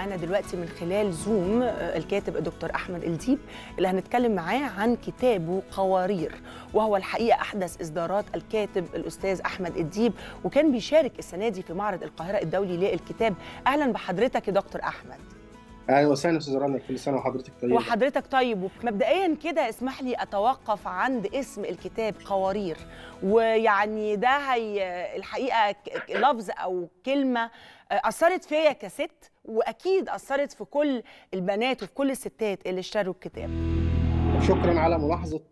معانا دلوقتي من خلال زوم الكاتب الدكتور احمد الديب اللي هنتكلم معاه عن كتابه قوارير وهو الحقيقه احدث اصدارات الكاتب الاستاذ احمد الديب وكان بيشارك السنه دي في معرض القاهره الدولي للكتاب اهلا بحضرتك يا دكتور احمد اهلا وسهلا استاذ رنا كل سنه وحضرتك طيب وحضرتك طيب مبدئيا كده اسمح لي اتوقف عند اسم الكتاب قوارير ويعني ده هي الحقيقه لفظ او كلمه اثرت فيا كست واكيد اثرت في كل البنات وفي كل الستات اللي اشتروا الكتاب شكرا على ملاحظه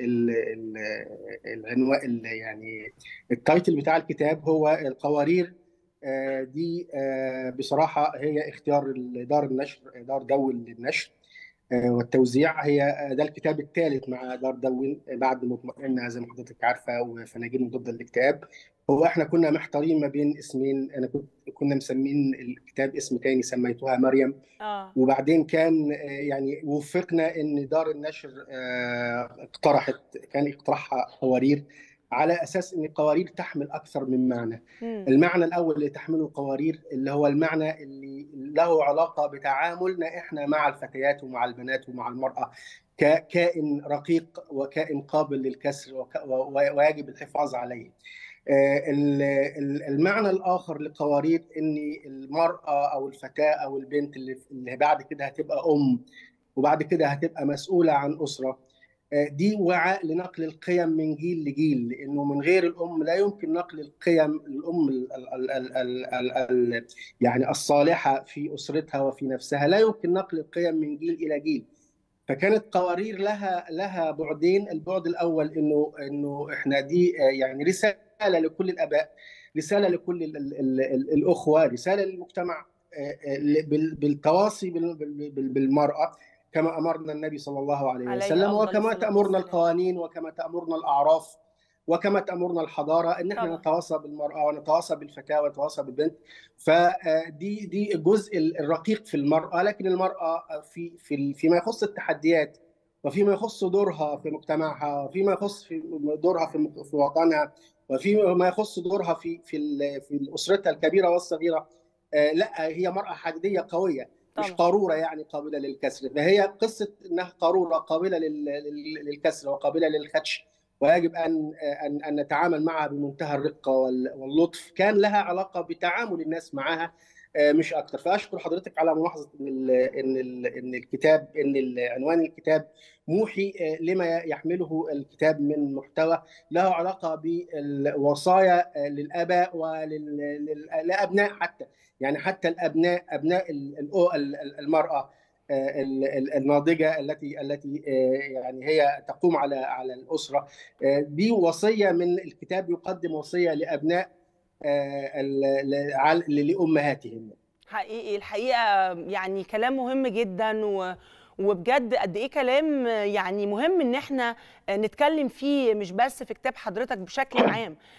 العنوان يعني التايتل بتاع الكتاب هو القوارير دي بصراحة هي اختيار دار النشر دار دول للنشر والتوزيع هي ده الكتاب الثالث مع دار دون بعد مطمئنة زي ما حضرتك عارفة وفناجين ضد الاكتئاب هو احنا كنا محتارين ما بين اسمين انا كنت كنا مسمين الكتاب اسم تاني سميتوها مريم آه. وبعدين كان يعني وفقنا ان دار النشر اقترحت كان اقتراحها قوارير على اساس ان القوارير تحمل اكثر من معنى مم. المعنى الاول اللي تحمله القوارير اللي هو المعنى اللي له علاقه بتعاملنا احنا مع الفتيات ومع البنات ومع المراه ككائن رقيق وكائن قابل للكسر وك... ويجب الحفاظ عليه المعنى الاخر للقوارير ان المراه او الفتاه او البنت اللي بعد كده هتبقى ام وبعد كده هتبقى مسؤوله عن اسره دي وعاء لنقل القيم من جيل لجيل لانه من غير الام لا يمكن نقل القيم الام ال ال ال ال ال ال يعني الصالحه في اسرتها وفي نفسها لا يمكن نقل القيم من جيل الى جيل فكانت قوارير لها لها بعدين البعد الاول انه انه احنا دي يعني رساله لكل الاباء رساله لكل ال ال ال ال الاخوه رساله للمجتمع بالتواصي بالمراه كما امرنا النبي صلى الله عليه وسلم وكما تامرنا القوانين وكما تامرنا الاعراف وكما تامرنا الحضاره ان احنا نتواصى بالمراه ونتواصى بالفتاه ونتواصى بالبنت فدي دي الجزء الرقيق في المراه لكن المراه في في فيما يخص التحديات وفيما يخص دورها في مجتمعها وفيما يخص في دورها في في وطنها وفيما يخص دورها في في في اسرتها الكبيره والصغيره لا هي مراه حديديه قويه طبعا. مش قاروره يعني قابله للكسر فهي قصه انها قاروره قابله للكسر وقابله للخدش ويجب ان ان ان نتعامل معها بمنتهى الرقه واللطف كان لها علاقه بتعامل الناس معها مش اكثر فاشكر حضرتك على ملاحظه ان ان ان الكتاب ان عنوان الكتاب موحي لما يحمله الكتاب من محتوى له علاقه بالوصايا للاباء وللابناء حتى يعني حتى الابناء ابناء المراه الناضجه التي التي يعني هي تقوم على على الاسره دي وصيه من الكتاب يقدم وصيه لابناء لامهاتهم حقيقي الحقيقه يعني كلام مهم جدا و وبجد قد ايه كلام يعني مهم ان احنا نتكلم فيه مش بس في كتاب حضرتك بشكل عام